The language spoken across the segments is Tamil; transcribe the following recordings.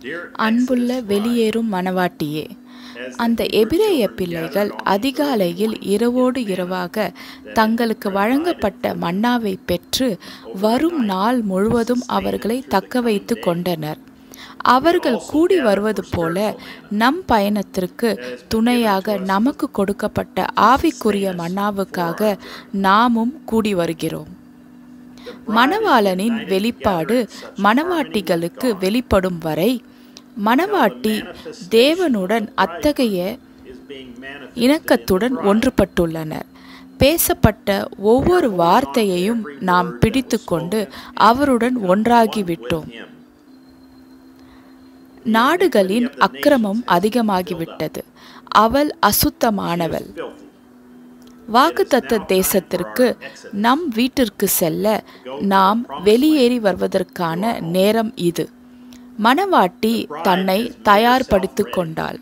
அன்புள்ள வெளியேறும் மணவாட்டியே அந்த எபிரேய பிள்ளைகள் அதிகாலையில் இரவோடு இரவாக தங்களுக்கு வழங்கப்பட்ட மன்னாவை பெற்று வரும் நாள் முழுவதும் அவர்களை தக்க வைத்து கொண்டனர் அவர்கள் கூடி வருவது போல நம் பயணத்திற்கு துணையாக நமக்கு கொடுக்கப்பட்ட ஆவிக்குரிய மன்னாவுக்காக நாமும் கூடி வருகிறோம் மணவாளனின் வெளிப்பாடு மணவாட்டிகளுக்கு வெளிப்படும் வரை மணவாட்டி தேவனுடன் அத்தகைய இணக்கத்துடன் ஒன்றுபட்டுள்ளனர் பேசப்பட்ட ஒவ்வொரு வார்த்தையையும் நாம் பிடித்துக்கொண்டு அவருடன் ஒன்றாகிவிட்டோம் நாடுகளின் அக்கிரமம் அதிகமாகிவிட்டது அவள் அசுத்தமானவள் வாக்குத்தத்த தேசத்திற்கு நம் வீட்டிற்கு செல்ல நாம் வெளியேறி வருவதற்கான நேரம் இது மணவாட்டி தன்னை தயார்படுத்திக் கொண்டாள்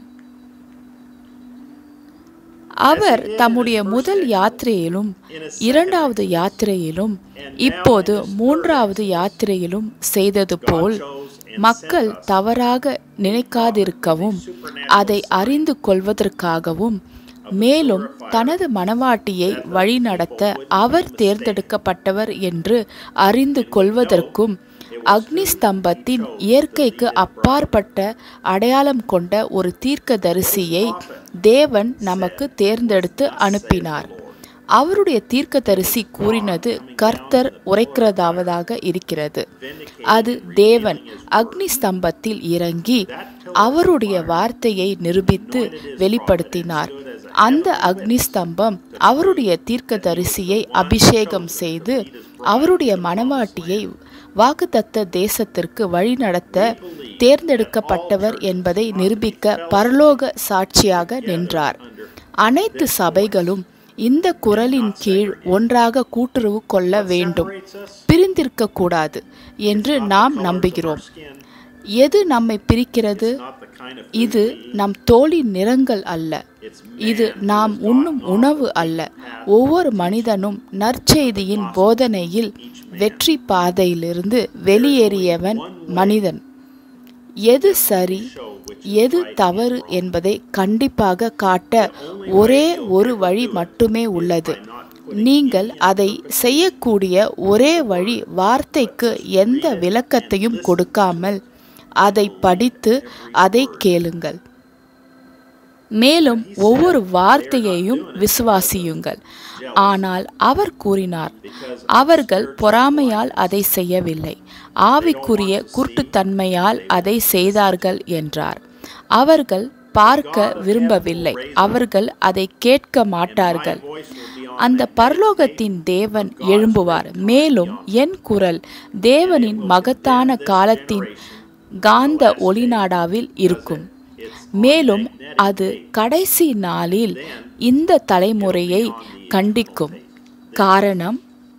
அவர் தம்முடைய முதல் யாத்திரையிலும் இரண்டாவது யாத்திரையிலும் இப்போது மூன்றாவது யாத்திரையிலும் செய்தது போல் மக்கள் தவறாக நினைக்காதிருக்கவும் அதை அறிந்து கொள்வதற்காகவும் மேலும் தனது மனவாட்டியை வழிநடத்த அவர் தேர்ந்தெடுக்கப்பட்டவர் என்று அறிந்து கொள்வதற்கும் அக்னி ஸ்தம்பத்தின் இயற்கைக்கு அப்பாற்பட்ட அடையாளம் கொண்ட ஒரு தீர்க்கதரிசியை தேவன் நமக்கு தேர்ந்தெடுத்து அனுப்பினார் அவருடைய தீர்க்கதரிசி கூறினது கர்த்தர் உரைக்கிறதாவதாக இருக்கிறது அது தேவன் அக்னி ஸ்தம்பத்தில் இறங்கி அவருடைய வார்த்தையை நிரூபித்து வெளிப்படுத்தினார் அந்த அக்னி ஸ்தம்பம் அவருடைய தீர்க்கதரிசியை அபிஷேகம் செய்து அவருடைய மனவாட்டியை வாக்குத்தத்த தேசத்திற்கு வழிநடத்த தேர்ந்தெடுக்கப்பட்டவர் என்பதை நிரூபிக்க பரலோக சாட்சியாக நின்றார் அனைத்து சபைகளும் இந்த குரலின் கீழ் ஒன்றாக கூட்டுறவு கொள்ள வேண்டும் பிரிந்திருக்க கூடாது என்று நாம் நம்புகிறோம் எது நம்மை பிரிக்கிறது இது நம் தோளின் நிறங்கள் அல்ல இது நாம் உண்ணும் உணவு அல்ல ஒவ்வொரு மனிதனும் நற்செய்தியின் போதனையில் வெற்றி பாதையிலிருந்து வெளியேறியவன் மனிதன் எது சரி எது தவறு என்பதை கண்டிப்பாக காட்ட ஒரே ஒரு வழி மட்டுமே உள்ளது நீங்கள் அதை செய்யக்கூடிய ஒரே வழி வார்த்தைக்கு எந்த விளக்கத்தையும் கொடுக்காமல் அதை படித்து அதை கேளுங்கள் மேலும் ஒவ்வொரு வார்த்தையையும் விசுவாசியுங்கள் ஆனால் அவர் கூறினார் அவர்கள் பொறாமையால் அதை செய்யவில்லை ஆவிக்குரிய குருட்டுத்தன்மையால் அதை செய்தார்கள் என்றார் அவர்கள் பார்க்க விரும்பவில்லை அவர்கள் அதை கேட்க மாட்டார்கள் அந்த பரலோகத்தின் தேவன் எழும்புவார் மேலும் என் குரல் தேவனின் மகத்தான காலத்தின் காந்த ஒளிநாடாவில் இருக்கும் மேலும் அது கடைசி நாளில் இந்த தலைமுறையை கண்டிக்கும் காரணம்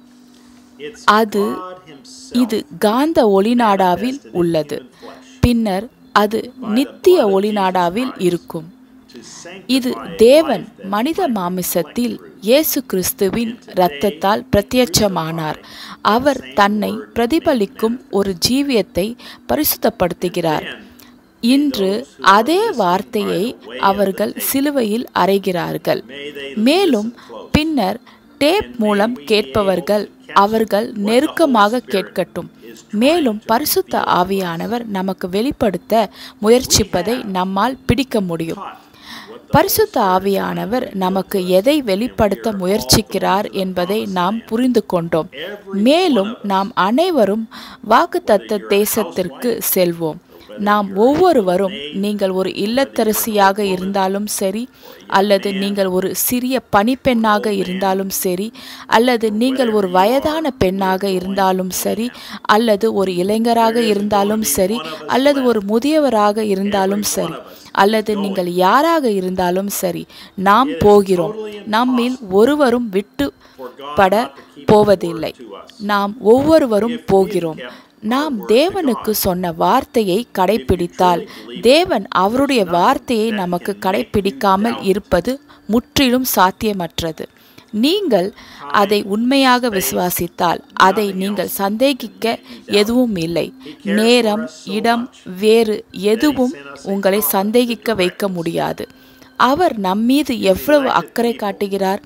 அது இது காந்த ஒளிநாடாவில் உள்ளது பின்னர் அது நித்திய ஒளிநாடாவில் இருக்கும் இது தேவன் மனித மாமிசத்தில் இயேசு கிறிஸ்துவின் இரத்தத்தால் பிரத்யட்சமானார் அவர் தன்னை பிரதிபலிக்கும் ஒரு ஜீவியத்தை பரிசுத்தப்படுத்துகிறார் இன்று அதே வார்த்தையை அவர்கள் சிலுவையில் அறைகிறார்கள் மேலும் பின்னர் டேப் மூலம் கேட்பவர்கள் அவர்கள் நெருக்கமாக கேட்கட்டும் மேலும் பரிசுத்த ஆவியானவர் நமக்கு வெளிப்படுத்த முயற்சிப்பதை நம்மால் பிடிக்க முடியும் பரிசுத்த ஆவியானவர் நமக்கு எதை வெளிப்படுத்த முயற்சிக்கிறார் என்பதை நாம் புரிந்து கொண்டோம் மேலும் நாம் அனைவரும் வாக்குத்தத்த தேசத்திற்கு செல்வோம் நாம் ஒவ்வொருவரும் நீங்கள் ஒரு இல்லத்தரசியாக இருந்தாலும் சரி அல்லது நீங்கள் ஒரு சிறிய பணிப்பெண்ணாக இருந்தாலும் சரி அல்லது நீங்கள் ஒரு வயதான பெண்ணாக இருந்தாலும் சரி அல்லது ஒரு இளைஞராக இருந்தாலும் சரி அல்லது ஒரு முதியவராக இருந்தாலும் சரி அல்லது நீங்கள் யாராக இருந்தாலும் சரி நாம் போகிறோம் நம்மில் ஒருவரும் விட்டு பட போவதில்லை நாம் ஒவ்வொருவரும் போகிறோம் நாம் தேவனுக்கு சொன்ன வார்த்தையை கடைபிடித்தால் தேவன் அவருடைய வார்த்தையை நமக்கு கடைபிடிக்காமல் இருப்பது முற்றிலும் சாத்தியமற்றது நீங்கள் அதை உண்மையாக விசுவாசித்தால் அதை நீங்கள் சந்தேகிக்க எதுவும் இல்லை நேரம் இடம் வேறு எதுவும் உங்களை சந்தேகிக்க வைக்க முடியாது அவர் நம்மீது எவ்வளவு அக்கறை காட்டுகிறார்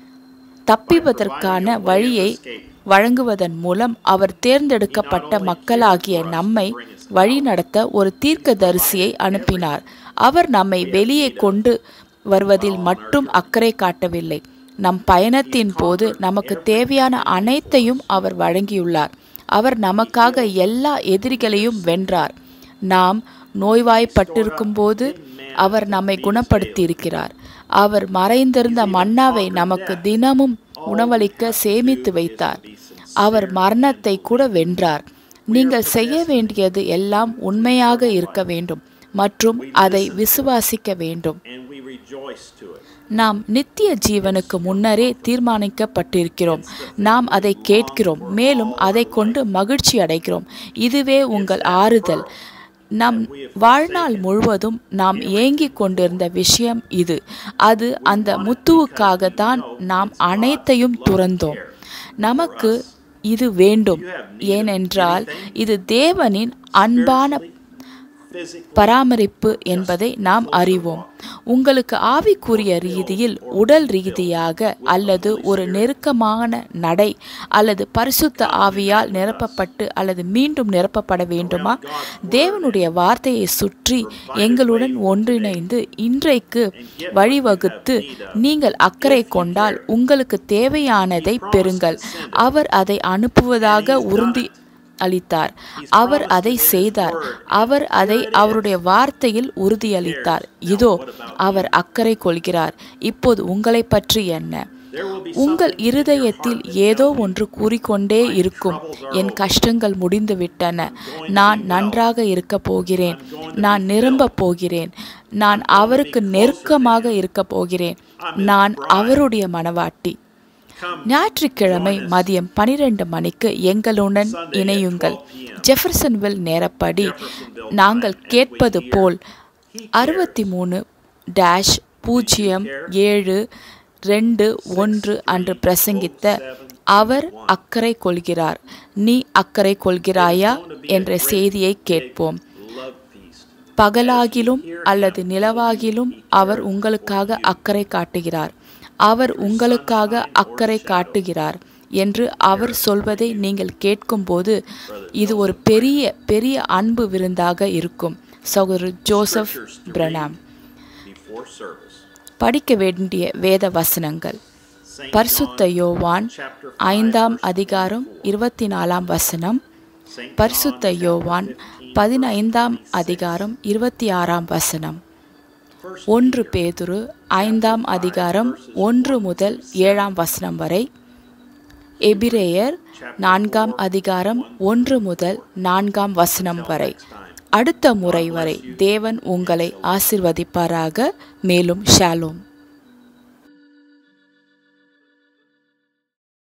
தப்பிப்பதற்கான வழியை வழங்குவதன் மூலம் அவர் தேர்ந்தெடுக்கப்பட்ட மக்களாகிய நம்மை வழிநடத்த ஒரு தீர்க்கதரிசியை அனுப்பினார் அவர் நம்மை வெளியே கொண்டு வருவதில் மட்டும் அக்கறை காட்டவில்லை நம் பயணத்தின் போது நமக்கு தேவையான அனைத்தையும் அவர் வழங்கியுள்ளார் அவர் நமக்காக எல்லா எதிரிகளையும் வென்றார் நாம் நோய்வாய்ப்பட்டிருக்கும் போது அவர் நம்மை குணப்படுத்தி இருக்கிறார் அவர் மறைந்திருந்த மன்னாவை நமக்கு தினமும் உணவளிக்க சேமித்து வைத்தார் அவர் மரணத்தை கூட வென்றார் நீங்கள் செய்ய வேண்டியது எல்லாம் உண்மையாக இருக்க வேண்டும் மற்றும் அதை விசுவாசிக்க வேண்டும் and we rejoice to it. நாம் நித்திய ஜீவனுக்கு முன்னரே தீர்மானிக்கப்பட்டிருக்கிறோம் நாம் அதை கேட்கிறோம் மேலும் அதை கொண்டு மகிழ்ச்சி அடைகிறோம் இதுவே உங்கள் ஆறுதல் நம் வாழ்நாள் முழுவதும் நாம் ஏங்கிக் கொண்டிருந்த விஷயம் இது அது அந்த முத்துவுக்காக தான் நாம் அனைத்தையும் துறந்தோம் நமக்கு இது வேண்டும் ஏனென்றால் இது தேவனின் அன்பான Physically, பராமரிப்பு என்பதை நாம் அறிவோம் உங்களுக்கு ஆவிக்குரிய ரீதியில் உடல் ரீதியாக அல்லது ஒரு நெருக்கமான நடை அல்லது பரிசுத்த ஆவியால் நிரப்பப்பட்டு அல்லது மீண்டும் நிரப்பப்பட வேண்டுமா தேவனுடைய வார்த்தையை சுற்றி எங்களுடன் ஒன்றிணைந்து இன்றைக்கு வழிவகுத்து நீங்கள் அக்கறை கொண்டால் உங்களுக்கு தேவையானதை பெறுங்கள் அவர் அதை அனுப்புவதாக உறுதி அளித்தார் அவர் அதை செய்தார் அவர் அதை அவருடைய வார்த்தையில் உறுதியளித்தார் இதோ அவர் அக்கறை கொள்கிறார் இப்போது உங்களை பற்றி என்ன there will be உங்கள் இருதயத்தில் ஏதோ ஒன்று கூறிக்கொண்டே இருக்கும் என் கஷ்டங்கள் முடிந்து விட்டன நான் நன்றாக இருக்க போகிறேன் நான் நிரம்ப போகிறேன் நான் அவருக்கு நெருக்கமாக இருக்க போகிறேன் நான் அவருடைய மனவாட்டி come ஞாயிற்றுக்கிழமை மதியம் பனிரெண்டு மணிக்கு எங்களுடன் இணையுங்கள் ஜெஃபர்சன்வில் நேரப்படி நாங்கள் கேட்பது போல் அறுபத்தி மூணு டேஷ் பூஜ்ஜியம் ஏழு ரெண்டு ஒன்று அன்று பிரசங்கித்த அவர் அக்கறை கொள்கிறார் நீ அக்கறை கொள்கிறாயா என்ற செய்தியை கேட்போம் love feast. பகலாகிலும் அல்லது நிலவாகிலும் அவர் உங்களுக்காக அக்கறை காட்டுகிறார் அவர் உங்களுக்காக அக்கறை காட்டுகிறார் என்று அவர் சொல்வதை நீங்கள் கேட்கும்போது இது ஒரு பெரிய பெரிய அன்பு விருந்தாக இருக்கும் சகோதரர் ஜோசப் பிரணாம் Before service. படிக்க வேண்டிய வேத வசனங்கள் Saint பரிசுத்த யோவான் chapter ஐந்தாம் அதிகாரம் இருபத்தி நாலாம் வசனம் Saint பரிசுத்த யோவான் பதினைந்தாம் அதிகாரம் இருபத்தி ஆறாம் வசனம் ஒன்று பேதுரு ஐந்தாம் அதிகாரம் ஒன்று முதல் ஏழாம் வசனம் வரை எபிரேயர் நான்காம் அதிகாரம் ஒன்று முதல் நான்காம் வசனம் வரை அடுத்த முறை வரை தேவன் உங்களை ஆசிர்வதிப்பாராக மேலும் ஷாலோம்